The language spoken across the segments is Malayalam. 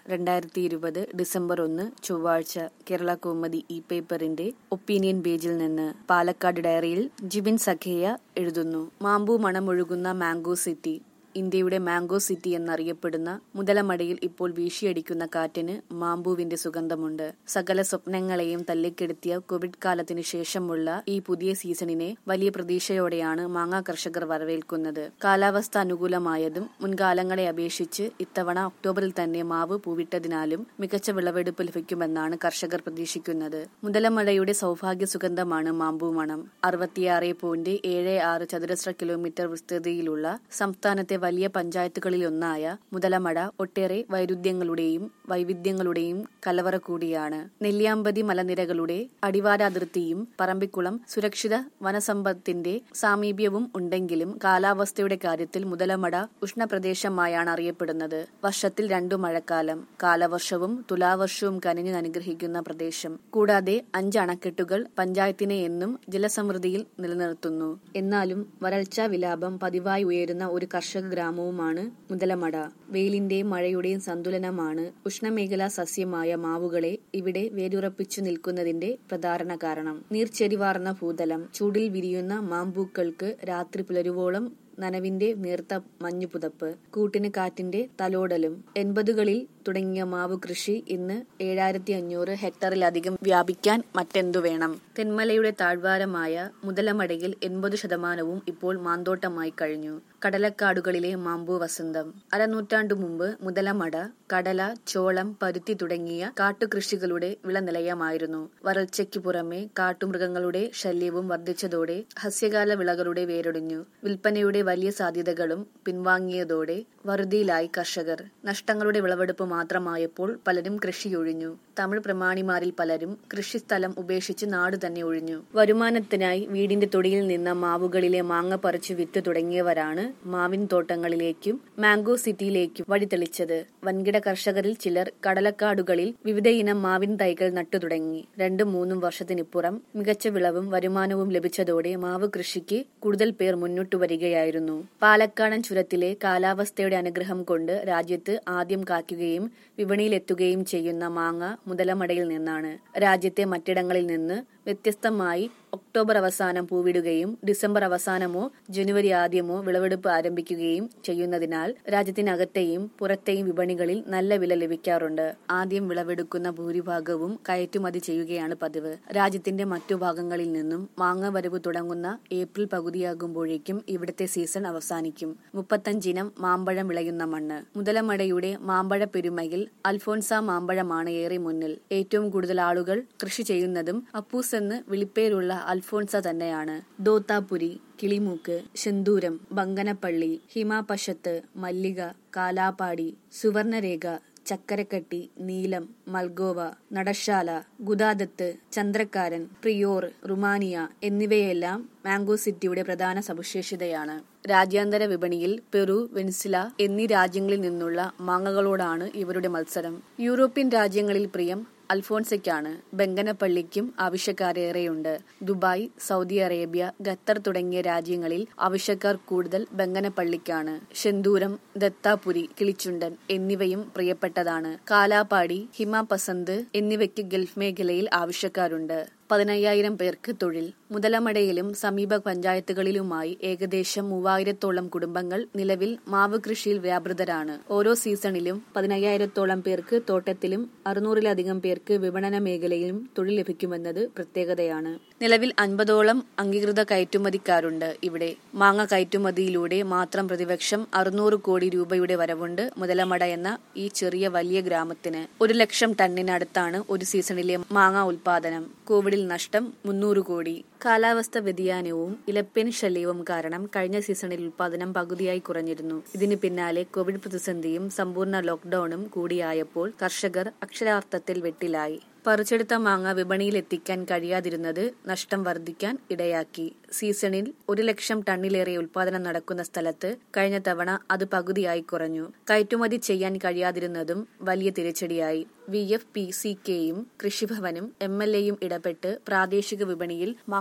രണ്ടായിരത്തി ഇരുപത് ഡിസംബർ ഒന്ന് ചൊവ്വാഴ്ച കേരള കൗമുദി ഇ പേപ്പറിന്റെ ഒപ്പീനിയൻ പേജിൽ നിന്ന് പാലക്കാട് ഡയറിയിൽ ജിബിൻ സഖേയ എഴുതുന്നു മാമ്പൂ മണമൊഴുകുന്ന മാംഗോ സിറ്റി ഇന്ത്യയുടെ മാംഗോ സിറ്റി എന്നറിയപ്പെടുന്ന മുതലമടയിൽ ഇപ്പോൾ വീശിയടിക്കുന്ന കാറ്റിന് മാമ്പൂവിന്റെ സുഗന്ധമുണ്ട് സകല സ്വപ്നങ്ങളെയും തല്ലിക്കെടുത്തിയ കോവിഡ് കാലത്തിനു ശേഷമുള്ള ഈ പുതിയ സീസണിനെ വലിയ പ്രതീക്ഷയോടെയാണ് മാങ്ങാ കർഷകർ വരവേൽക്കുന്നത് കാലാവസ്ഥ അനുകൂലമായതും മുൻകാലങ്ങളെ അപേക്ഷിച്ച് ഇത്തവണ ഒക്ടോബറിൽ തന്നെ മാവ് പൂവിട്ടതിനാലും മികച്ച വിളവെടുപ്പ് ലഭിക്കുമെന്നാണ് കർഷകർ പ്രതീക്ഷിക്കുന്നത് മുതലമടയുടെ സൗഭാഗ്യ സുഗന്ധമാണ് മാമ്പൂ മണം അറുപത്തിയാറ് പോയിന്റ് ഏഴ് ആറ് ചതുരശ്ര കിലോമീറ്റർ വിസ്തൃതിയിലുള്ള സംസ്ഥാനത്തെ വലിയ പഞ്ചായത്തുകളിലൊന്നായ മുതലമട ഒട്ടേറെ വൈരുദ്ധ്യങ്ങളുടെയും വൈവിധ്യങ്ങളുടെയും കലവറ കൂടിയാണ് നെല്ലിയാമ്പതി മലനിരകളുടെ അടിവാര അതിർത്തിയും പറമ്പിക്കുളം സുരക്ഷിത വനസമ്പത്തിന്റെ സാമീപ്യവും ഉണ്ടെങ്കിലും കാലാവസ്ഥയുടെ കാര്യത്തിൽ മുതലമട ഉഷ്ണപ്രദേശമായാണ് അറിയപ്പെടുന്നത് വർഷത്തിൽ രണ്ടു മഴക്കാലം കാലവർഷവും തുലാവർഷവും കനിഞ്ഞു അനുഗ്രഹിക്കുന്ന പ്രദേശം കൂടാതെ അഞ്ച് അണക്കെട്ടുകൾ പഞ്ചായത്തിനെ എന്നും ജലസമൃദ്ധിയിൽ നിലനിർത്തുന്നു എന്നാലും വരൾച്ചാ വിലാപം പതിവായി ഉയരുന്ന ഒരു കർഷക ഗ്രാമവുമാണ് മുതലമട വെയിലിന്റെയും മഴയുടെയും സന്തുലനമാണ് ഉഷ്ണമേഖലാ സസ്യമായ മാവുകളെ ഇവിടെ വേരുറപ്പിച്ചു നിൽക്കുന്നതിന്റെ പ്രധാന കാരണം നീർച്ചെരിവാർന്ന ഭൂതലം ചൂടിൽ വിരിയുന്ന മാമ്പൂക്കൾക്ക് രാത്രി പുലരുവോളം നനവിന്റെ നേർത്ത മഞ്ഞുപുതപ്പ് കൂട്ടിന് കാറ്റിന്റെ തലോടലും എൺപതുകളിൽ തുടങ്ങിയ മാവ് കൃഷി ഇന്ന് ഏഴായിരത്തി അഞ്ഞൂറ് ഹെക്ടറിലധികം വ്യാപിക്കാൻ മറ്റെന്തു വേണം തെന്മലയുടെ താഴ്വാരമായ മുതലമടയിൽ എൺപത് ശതമാനവും ഇപ്പോൾ മാന്തോട്ടമായി കഴിഞ്ഞു കടലക്കാടുകളിലെ മാമ്പൂ വസന്തം അരനൂറ്റാണ്ടു മുമ്പ് മുതലമട കടല ചോളം പരുത്തി തുടങ്ങിയ കാട്ടുകൃഷികളുടെ വിളനിലയമായിരുന്നു വരൾച്ചയ്ക്ക് പുറമെ കാട്ടുമൃഗങ്ങളുടെ ശല്യവും വർദ്ധിച്ചതോടെ ഹസ്യകാല വിളകളുടെ വേരൊടിഞ്ഞു വിൽപ്പനയുടെ വലിയ സാധ്യതകളും പിൻവാങ്ങിയതോടെ വറുതിയിലായി കർഷകർ നഷ്ടങ്ങളുടെ വിളവെടുപ്പ് മാത്രമായപ്പോൾ പലരും കൃഷിയൊഴിഞ്ഞു തമിഴ് പ്രമാണിമാരിൽ പലരും കൃഷിസ്ഥലം ഉപേക്ഷിച്ച് നാട് തന്നെ ഒഴിഞ്ഞു വരുമാനത്തിനായി വീടിന്റെ തൊടിയിൽ നിന്ന മാവുകളിലെ മാങ്ങ പറിച്ചു വിറ്റ് തുടങ്ങിയവരാണ് മാവിൻ തോട്ടങ്ങളിലേക്കും മാംഗോ സിറ്റിയിലേക്കും വഴിതെളിച്ചത് വൻകിട കർഷകരിൽ ചിലർ കടലക്കാടുകളിൽ വിവിധ ഇനം മാവിൻ തൈകൾ നട്ടു തുടങ്ങി രണ്ടും മൂന്നും വർഷത്തിനിപ്പുറം മികച്ച വിളവും വരുമാനവും ലഭിച്ചതോടെ മാവ് കൃഷിക്ക് കൂടുതൽ പേർ മുന്നോട്ടു വരികയായിരുന്നു പാലക്കാടൻ ചുരത്തിലെ കാലാവസ്ഥയുടെ അനുഗ്രഹം കൊണ്ട് രാജ്യത്ത് ആദ്യം കായ്ക്കുകയും വിപണിയിലെത്തുകയും ചെയ്യുന്ന മാങ്ങ മുതലമടയിൽ നിന്നാണ് രാജ്യത്തെ മറ്റിടങ്ങളിൽ നിന്ന് വ്യത്യസ്തമായി ഒക്ടോബർ അവസാനം പൂവിടുകയും ഡിസംബർ അവസാനമോ ജനുവരി ആദ്യമോ വിളവെടുപ്പ് ആരംഭിക്കുകയും ചെയ്യുന്നതിനാൽ രാജ്യത്തിനകത്തെയും പുറത്തെയും വിപണികളിൽ നല്ല വില ലഭിക്കാറുണ്ട് ആദ്യം വിളവെടുക്കുന്ന ഭൂരിഭാഗവും കയറ്റുമതി ചെയ്യുകയാണ് പതിവ് രാജ്യത്തിന്റെ മറ്റു ഭാഗങ്ങളിൽ നിന്നും മാങ്ങ വരവ് തുടങ്ങുന്ന ഏപ്രിൽ പകുതിയാകുമ്പോഴേക്കും ഇവിടുത്തെ സീസൺ അവസാനിക്കും മുപ്പത്തഞ്ചിനം മാമ്പഴം വിളയുന്ന മണ്ണ് മുതലമടയുടെ മാമ്പഴ പെരുമയിൽ അൽഫോൻസ മാമ്പഴമാണ് ഏറെ മുന്നിൽ ഏറ്റവും കൂടുതൽ ആളുകൾ കൃഷി ചെയ്യുന്നതും അപ്പൂസ് എന്ന് വിളിപ്പേരുള്ള അൽഫോൺസ തന്നെയാണ് ദോത്താപുരി കിളിമൂക്ക് ശന്തൂരം ബങ്കനപ്പള്ളി ഹിമാപശത്ത് മല്ലിക കാലാപ്പാടി സുവർണരേഖ ചക്കരക്കട്ടി നീലം മൽഗോവ നടശാല ഗുദാദത്ത് ചന്ദ്രക്കാരൻ പ്രിയോർ റുമാനിയ എന്നിവയെല്ലാം മാംഗോ സിറ്റിയുടെ പ്രധാന സവിശേഷതയാണ് രാജ്യാന്തര വിപണിയിൽ പെറു വെൻസില എന്നീ രാജ്യങ്ങളിൽ നിന്നുള്ള മാങ്ങകളോടാണ് ഇവരുടെ മത്സരം യൂറോപ്യൻ രാജ്യങ്ങളിൽ പ്രിയം അൽഫോൺസയ്ക്കാണ് ബംഗനപ്പള്ളിക്കും ആവശ്യക്കാരേറെയുണ്ട് ദുബായ് സൗദി അറേബ്യ ഖത്തർ തുടങ്ങിയ രാജ്യങ്ങളിൽ ആവശ്യക്കാർ കൂടുതൽ ബംഗനപ്പള്ളിക്കാണ് ഷെന്തൂരം ദത്താപുരി കിളിച്ചുണ്ടൻ എന്നിവയും പ്രിയപ്പെട്ടതാണ് കാലാപ്പാടി ഹിമ പസന്ത് എന്നിവയ്ക്ക് ഗൾഫ് മേഖലയിൽ ആവശ്യക്കാരുണ്ട് പതിനയ്യായിരം പേർക്ക് തൊഴിൽ മുതലമടയിലും സമീപ പഞ്ചായത്തുകളിലുമായി ഏകദേശം മൂവായിരത്തോളം കുടുംബങ്ങൾ നിലവിൽ മാവ് കൃഷിയിൽ വ്യാപൃതരാണ് ഓരോ സീസണിലും പതിനയ്യായിരത്തോളം പേർക്ക് തോട്ടത്തിലും അറുന്നൂറിലധികം പേർക്ക് വിപണന മേഖലയിലും തൊഴിൽ ലഭിക്കുമെന്നത് പ്രത്യേകതയാണ് നിലവിൽ അൻപതോളം അംഗീകൃത കയറ്റുമതിക്കാരുണ്ട് ഇവിടെ മാങ്ങ കയറ്റുമതിയിലൂടെ മാത്രം പ്രതിവർഷം അറുന്നൂറ് കോടി രൂപയുടെ വരവുണ്ട് മുതലമട എന്ന ഈ ചെറിയ വലിയ ഗ്രാമത്തിന് ഒരു ലക്ഷം ടണ്ണിനടുത്താണ് ഒരു സീസണിലെ മാങ്ങ ഉൽപാദനം കോവിഡിൽ നഷ്ടം മുന്നൂറ് കോടി കാലാവസ്ഥ വ്യതിയാനവും ഇലപ്പൻ ശല്യവും കാരണം കഴിഞ്ഞ സീസണിൽ ഉൽപാദനം പകുതിയായി കുറഞ്ഞിരുന്നു ഇതിന് പിന്നാലെ കോവിഡ് പ്രതിസന്ധിയും സമ്പൂർണ്ണ ലോക്ഡൌണും കൂടിയായപ്പോൾ കർഷകർ അക്ഷരാർത്ഥത്തിൽ വെട്ടിലായി പറിച്ചെടുത്ത മാങ്ങ വിപണിയിൽ എത്തിക്കാൻ കഴിയാതിരുന്നത് നഷ്ടം വർദ്ധിക്കാൻ ഇടയാക്കി സീസണിൽ ഒരു ലക്ഷം ടണ്ണിലേറെ ഉൽപാദനം നടക്കുന്ന സ്ഥലത്ത് കഴിഞ്ഞ തവണ അത് പകുതിയായി കുറഞ്ഞു കയറ്റുമതി ചെയ്യാൻ കഴിയാതിരുന്നതും വലിയ തിരിച്ചടിയായി വി എഫ് പി സി കെയും കൃഷിഭവനും എം എൽ എയും ഇടപെട്ട് പ്രാദേശിക വിപണിയിൽ മാങ്ങ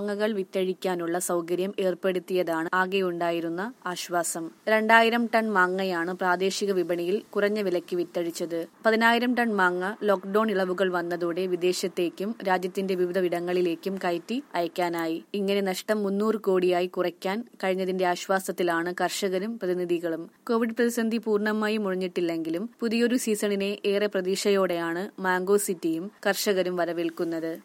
മാങ്ങകൾ വിറ്റഴിക്കാനുള്ള സൗകര്യം ഏർപ്പെടുത്തിയതാണ് ആകെയുണ്ടായിരുന്ന ആശ്വാസം രണ്ടായിരം ടൺ മാങ്ങയാണ് പ്രാദേശിക വിപണിയിൽ കുറഞ്ഞ വിലയ്ക്ക് വിറ്റഴിച്ചത് പതിനായിരം ടൺ മാങ്ങ ലോക്ഡൌൺ ഇളവുകൾ വന്നതോടെ വിദേശത്തേക്കും രാജ്യത്തിന്റെ വിവിധയിടങ്ങളിലേക്കും കയറ്റി അയക്കാനായി ഇങ്ങനെ നഷ്ടം മുന്നൂറ് കോടിയായി കുറയ്ക്കാൻ കഴിഞ്ഞതിന്റെ ആശ്വാസത്തിലാണ് കർഷകരും പ്രതിനിധികളും കോവിഡ് പ്രതിസന്ധി പൂർണ്ണമായും ഒഴിഞ്ഞിട്ടില്ലെങ്കിലും പുതിയൊരു സീസണിനെ ഏറെ പ്രതീക്ഷയോടെയാണ് മാംഗോ സിറ്റിയും കർഷകരും വരവേൽക്കുന്നത്